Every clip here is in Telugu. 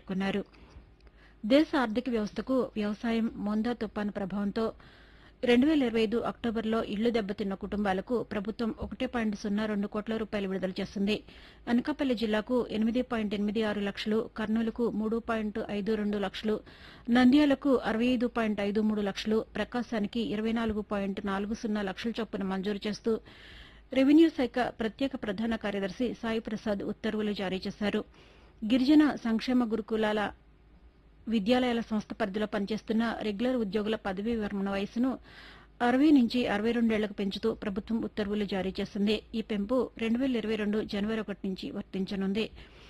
పేర్కొన్నారు దేశ ఆర్థిక వ్యవస్థకు వ్యవసాయం మొందా తుపాను ప్రభావంతో రెండు వేల ఇరవై ఐదు అక్టోబర్లో ఇళ్లు దెబ్బతిన్న కుటుంబాలకు ప్రభుత్వం ఒకటి పాయింట్ సున్నా రెండు కోట్ల రూపాయలు విడుదల చేస్తుంది అనకాపల్లి జిల్లాకు ఎనిమిది పాయింట్ ఎనిమిది ఆరు లక్షలు కర్నూలుకు మూడు పాయింట్ ఐదు రెండు లక్షలు నంద్యాలకు అరవై ఐదు పాయింట్ ఐదు మూడు లక్షలు ప్రకాశానికి ఇరవై నాలుగు పాయింట్ నాలుగు సున్నా లక్షల చొప్పున మంజూరు చేస్తూ రెవెన్యూ శాఖ ప్రత్యేక ప్రధాన కార్యదర్శి సాయి ప్రసాద్ ఉత్తర్వులు జారీ చేశారు గిరిజన సంక్షేమ గురుకులాల విద్యాలయాల సంస్థ పరిధిలో పనిచేస్తున్న రెగ్యులర్ ఉద్యోగుల పదవీ విరమణ వయసును అరవై నుంచి అరవై రెండేళ్లకు పెంచుతూ ప్రభుత్వం ఉత్తర్వులు జారీ చేసింది ఈ పెంపు రెండు వేల ఇరవై రెండు జనవరి ఒకటి నుంచి వర్తించనుంది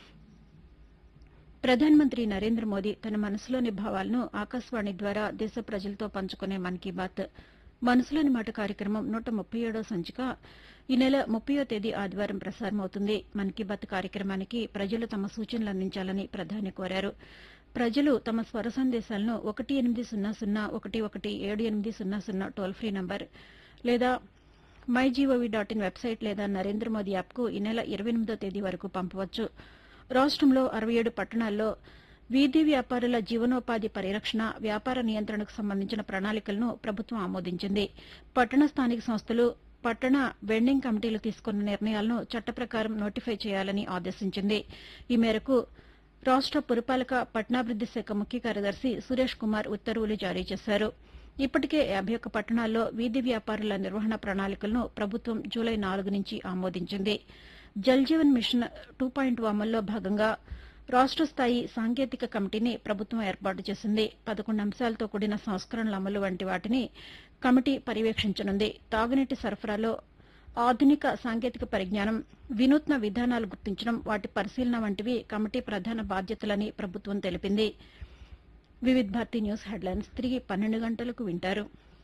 ప్రధానమంత్రి నరేంద్ర మోదీ తన మనసులోని భావాలను ఆకాశవాణి ద్వారా దేశ ప్రజలతో పంచుకునే మన్ కీ బాత్ మనసులోని మాట కార్యక్రమం నూట ముప్పై ఏడో సంచిక ఈ నెల ముప్పయో తేదీ ఆదివారం ప్రసారమవుతుంది మన్ కీ బాత్ కార్యక్రమానికి ప్రజలు తమ సూచనలు అందించాలని ప్రధాని కోరారు ప్రజలు తమ స్వర సందేశాలను ఒకటి ఎనిమిది సున్నా సున్నా ఒకటి ఒకటి ఏడు ఎనిమిది సున్నా సున్నా టోల్ ఫ్రీ నంబర్ లేదా my GOV dot in website లేదా నరేంద్ర మోదీ యాప్కు ఈ నెల ఇరవై ఎనిమిదో తేదీ వరకు పంపవచ్చు రాష్టంలో అరవై ఏడు పట్టణాల్లో వీధి వ్యాపారుల జీవనోపాధి పరిరక్షణ వ్యాపార నియంత్రణకు సంబంధించిన ప్రణాళికలను ప్రభుత్వం ఆమోదించింది పట్టణ స్థానిక సంస్థలు పట్టణ వెండింగ్ కమిటీలు తీసుకున్న నిర్ణయాలను చట్ట ప్రకారం నోటిఫై చేయాలని ఆదేశించింది ఈ మేరకు రాష్ట పురపాలక పట్టణాభివృద్ది శాఖ ముఖ్య కార్యదర్శి సురేష్ కుమార్ ఉత్తర్వులు జారీ చేశారు ఇప్పటికే యాభై ఒక్క పట్టణాల్లో వీధి వ్యాపారుల నిర్వహణ ప్రణాళికలను ప్రభుత్వం జూలై నాలుగు నుంచి ఆమోదించింది Jal Jeevan mission two point అమల్లో భాగంగా రాష్ట స్థాయి సాంకేతిక కమిటీని ప్రభుత్వం ఏర్పాటు చేసింది పదకొండు అంశాలతో కూడిన సంస్కరణల అమలు వంటి వాటిని కమిటీ పర్యవేక్షించనుంది తాగునీటి సరఫరాలో ఆధునిక సాంకేతిక పరిజ్ఞానం వినూత్న విధానాలు గుర్తించడం వాటి పరిశీలన వంటివి కమిటీ ప్రధాన బాధ్యతలని ప్రభుత్వం తెలిపింది వివిధ్ భారతి న్యూస్ హెడ్లైన్స్ తిరిగి పన్నెండు గంటలకు వింటారు